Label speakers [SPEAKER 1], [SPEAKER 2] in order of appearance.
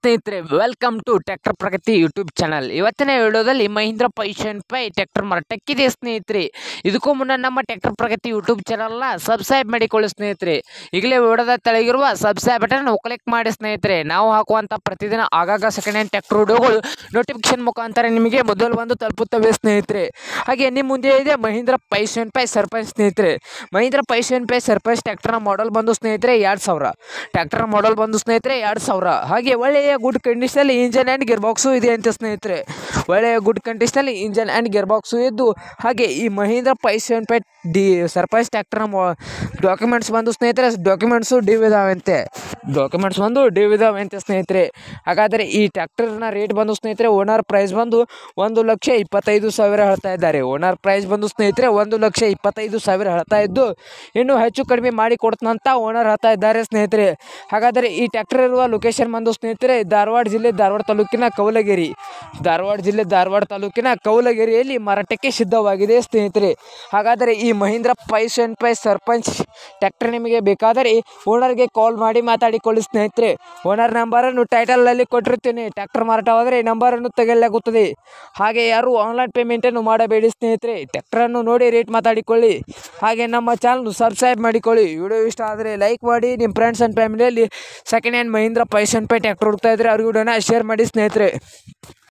[SPEAKER 1] ಸ್ನೇಹಿತರೆ welcome to tractor Pragati YouTube channel ಇವತ್ತಿನ ವಿಡಿಯೋದಲ್ಲಿ ಮಹೀಂದ್ರ ಪೈಶನ್ ಪೈ ಟ್ರ್ಯಾಕ್ಟರ್ ಮಾರಾಟಕ್ಕಿದೆ ಸ್ನೇಹಿತರೆ ಇದಕ್ಕೂ ಮುನ್ನ ನಮ್ಮ ಟ್ರ್ಯಾಕ್ಟರ್ ಪ್ರಗತಿ ಯೂಟ್ಯೂಬ್ ಚಾನಲ್ನ ಸಬ್ಸ್ಕ್ರೈಬ್ ಮಾಡಿಕೊಳ್ಳಿ ಸ್ನೇಹಿತರೆ ಈಗಲೇ ವಿಡಿಯೋದ ತೆಳಗಿರುವ ಸಬ್ಸ್ಕ್ರೈಬ್ ಬಟನ್ ಕ್ಲಿಕ್ ಮಾಡಿ ಸ್ನೇಹಿತರೆ ನಾವು ಹಾಕುವಂಥ ಪ್ರತಿದಿನ ಆಗಾಗ ಸೆಕೆಂಡ್ ಹ್ಯಾಂಡ್ ಟ್ರ್ಯಾಕ್ಟರ್ ವಿಡಿಯೋಗಳು ನೋಟಿಫಿಕೇಶನ್ ಮುಖಾಂತರ ನಿಮಗೆ ಮೊದಲು ಬಂದು ತಲುಪುತ್ತವೆ ಸ್ನೇಹಿತರೆ ಹಾಗೆ ನಿಮ್ಮ ಮುಂದೆ ಇದೆ ಮಹೀಂದ್ರ ಪೈಶನ್ ಪೈ ಸರ್ಪಂಚ್ ಸ್ನೇಹಿತರೆ ಮಹೀಂದ್ರ ಪೈಶನ್ ಪೈ ಸರ್ಪಂಚ್ ಟ್ರ್ಯಾಕ್ಟರ್ನ ಮಾಡೆಲ್ ಬಂದು ಸ್ನೇಹಿತರೆ ಎರಡು ಸಾವಿರ ಟ್ರ್ಯಾಕ್ಟರ್ ಮಾಡೆಲ್ ಬಂದು ಸ್ನೇಹಿತರೆ ಎರಡು ಸಾವಿರ ಹಾಗೆ ಒಳ್ಳೆಯ ಗುಡ್ ಕಂಡೀಷನಲ್ಲಿ ಇಂಜನ್ ಆ್ಯಂಡ್ ಗೇರ್ ಬಾಕ್ಸು ಇದೆ ಅಂತ ಸ್ನೇಹಿತರೆ ಒಳ್ಳೆಯ ಗುಡ್ ಕಂಡೀಷನಲ್ಲಿ ಇಂಜನ್ ಆ್ಯಂಡ್ ಗೇರ್ ಬಾಕ್ಸು ಇದ್ದು ಹಾಗೆ ಈ Mahindra five seven five D Sarpanch ಟ್ರ್ಯಾಕ್ಟರ್ನ ಡಾಕ್ಯುಮೆಂಟ್ಸ್ ಬಂದು ಸ್ನೇಹಿತರೆ ಡಾಕ್ಯುಮೆಂಟ್ಸು ಡಿವ್ ಇದಾವಂತೆ ಡಾಕ್ಯುಮೆಂಟ್ಸ್ ಬಂದು ಡಿವ್ ಇದಾವಂತೆ ಸ್ನೇಹಿತರೆ ಹಾಗಾದರೆ ಈ ಟ್ರ್ಯಾಕ್ಟರ್ನ ರೇಟ್ ಬಂದು ಸ್ನೇಹಿತರೆ ಓನರ್ ಪ್ರೈಸ್ ಬಂದು ಒಂದು ಲಕ್ಷ ಇಪ್ಪತ್ತೈದು ಸಾವಿರ ಹೇಳ್ತಾ ಇದ್ದಾರೆ ಓನರ್ ಪ್ರೈಸ್ ಬಂದು ಸ್ನೇಹಿತರೆ ಒಂದು ಲಕ್ಷ ಇಪ್ಪತ್ತೈದು ಸಾವಿರ ಹೇಳ್ತಾ ಇದ್ದು ಇನ್ನು ಹೆಚ್ಚು ಕಡಿಮೆ ಮಾಡಿ ಕೊಡ್ತಂತ ಓನರ್ ಹೇಳ್ತಾ ಇದ್ದಾರೆ ಸ್ನೇಹಿತರೆ ಹಾಗಾದರೆ ಈ ಟ್ರ್ಯಾಕ್ಟರ್ ಇರುವ ಲೊಕೇಶನ್ ಬಂದು ಸ್ನೇಹಿತರೆ ಧಾರವಾಡ ಜಿಲ್ಲೆ ಧಾರವಾಡ ತಾಲೂಕಿನ ಕೌಲಗಿರಿ ಧಾರವಾಡ ಜಿಲ್ಲೆ ಧಾರವಾಡ ತಾಲೂಕಿನ ಕೌಲಗಿರಿಯಲ್ಲಿ ಮಾರಾಟಕ್ಕೆ ಸಿದ್ಧವಾಗಿದೆ ಸ್ನೇಹಿತರೆ ಹಾಗಾದರೆ ಈ Mahindra five seven five Sarpanch tractor ನಿಮಗೆ ಬೇಕಾದರೆ ಓನರ್ಗೆ ಕಾಲ್ ಮಾಡಿ ಮಾತಾಡಿಕೊಳ್ಳಿ ಸ್ನೇಹಿತರೆ ಓನರ್ ನಂಬರನ್ನು ಟೈಟಲಲ್ಲಿ ಕೊಟ್ಟಿರ್ತೀನಿ ಟ್ರ್ಯಾಕ್ಟರ್ ಮಾರಾಟವಾದರೆ ಈ ನಂಬರನ್ನು ತೆಗೆಯಲಾಗುತ್ತದೆ ಹಾಗೆ ಯಾರು ಆನ್ಲೈನ್ ಪೇಮೆಂಟನ್ನು ಮಾಡಬೇಡಿ ಸ್ನೇಹಿತರೆ ಟ್ರ್ಯಾಕ್ಟರನ್ನು ನೋಡಿ ರೇಟ್ ಮಾತಾಡಿಕೊಳ್ಳಿ ಹಾಗೆ ನಮ್ಮ ಚಾನಲ್ ಸಬ್ಸ್ಕ್ರೈಬ್ ಮಾಡಿಕೊಳ್ಳಿ ವಿಡಿಯೋ ಇಷ್ಟ ಆದರೆ ಲೈಕ್ ಮಾಡಿ ನಿಮ್ಮ ಫ್ರೆಂಡ್ಸ್ ಆ್ಯಂಡ್ ಫ್ಯಾಮಿಲಿಯಲ್ಲಿ ಸೆಕೆಂಡ್ ಹ್ಯಾಂಡ್ ಮಹೀಂದ್ರ ಪೈಸನ್ ಪೈ ಟ್ರ್ಯಾಕ್ಟರ್ ಹುಡುಕ್ತಾ ಇದ್ದರೆ ಅವ್ರಿಗೆ ವಿಡಿಯೋನ ಶೇರ್ ಮಾಡಿ ಸ್ನೇಹಿತರೆ